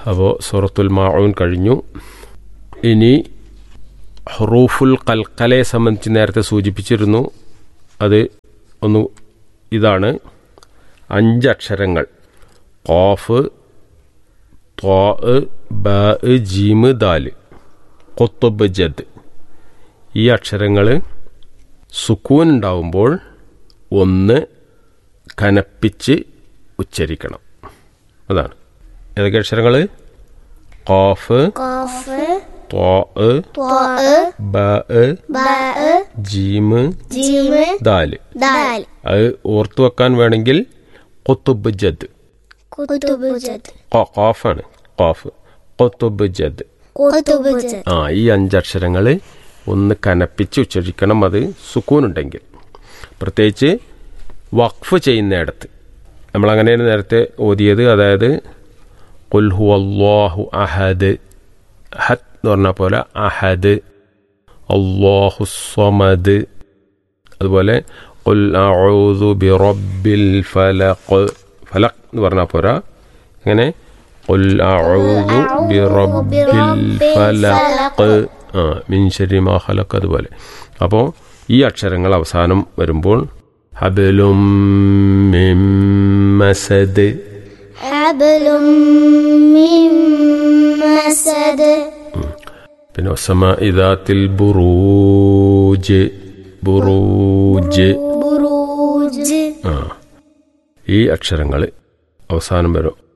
അപ്പോൾ സൂറത്തുൽ മാഊൻ കഴിഞ്ഞു ഇനി ഹറൂഫുൽ കൽക്കലയെ സംബന്ധിച്ച് നേരത്തെ സൂചിപ്പിച്ചിരുന്നു അത് ഒന്ന് ഇതാണ് അഞ്ചക്ഷരങ്ങൾ ഖാഫ് ത്വാ ബ ജീമ് ദാല് കൊത്തുബ് ജദ് ഈ അക്ഷരങ്ങൾ സുക്കൂൻ ഉണ്ടാവുമ്പോൾ ഒന്ന് കനപ്പിച്ച് ഉച്ചരിക്കണം അതാണ് ഏതൊക്കെ അക്ഷരങ്ങൾ ഖാഫ് ഖാഫ് ത്വാ ത്വാ ബ ബ ജീമ് ജീമ് ദാല് ദാൽ അത് ഓർത്തു വെക്കാൻ വേണമെങ്കിൽ കൊത്തുബ് ജദ് കുതുബ് ജദ് ഖ- ഖാഫാണ് ഖാഫ് കൊത്തുബ് ജദ് കുതുബ് ജദ് ആ ഈ അഞ്ചക്ഷരങ്ങൾ ഒന്ന് കനപ്പിച്ച് ഉച്ചരിക്കണം അത് സുക്കൂനുണ്ടെങ്കിൽ പ്രത്യേകിച്ച് വഖഫ് ചെയ്യുന്നിടത്ത് നമ്മളങ്ങനെയാണ് നേരത്തെ ഓതിയത് അതായത് കുൽഹു അള്ളാഹു അഹദ് ഹത് എന്ന് പറഞ്ഞ പോലെ അഹദ് അള്ളാഹു സ്വമദ് അതുപോലെ ഖുൽ അഊദു ബിറബ്ബിൽ ഫലഖ് ഫലഖ് എന്ന് പറഞ്ഞാൽ പോരാ അങ്ങനെ ഖുൽ അഊദു ബിറബ്ബിൽ ഫലഖ് ആ മിൻ ശരി മാ ഖലഖ് അതുപോലെ അപ്പോൾ ഈ അക്ഷരങ്ങൾ അവസാനം വരുമ്പോൾ ഹബലും മിൻ മസദ് ഹബലും മിൻ മസദ് പിന്നെ ഒസമ ഇദാത്തിൽ ബുറൂജ് ബുറൂജ് ബുറൂജ് ആ ഈ അക്ഷരങ്ങൾ അവസാനം വരും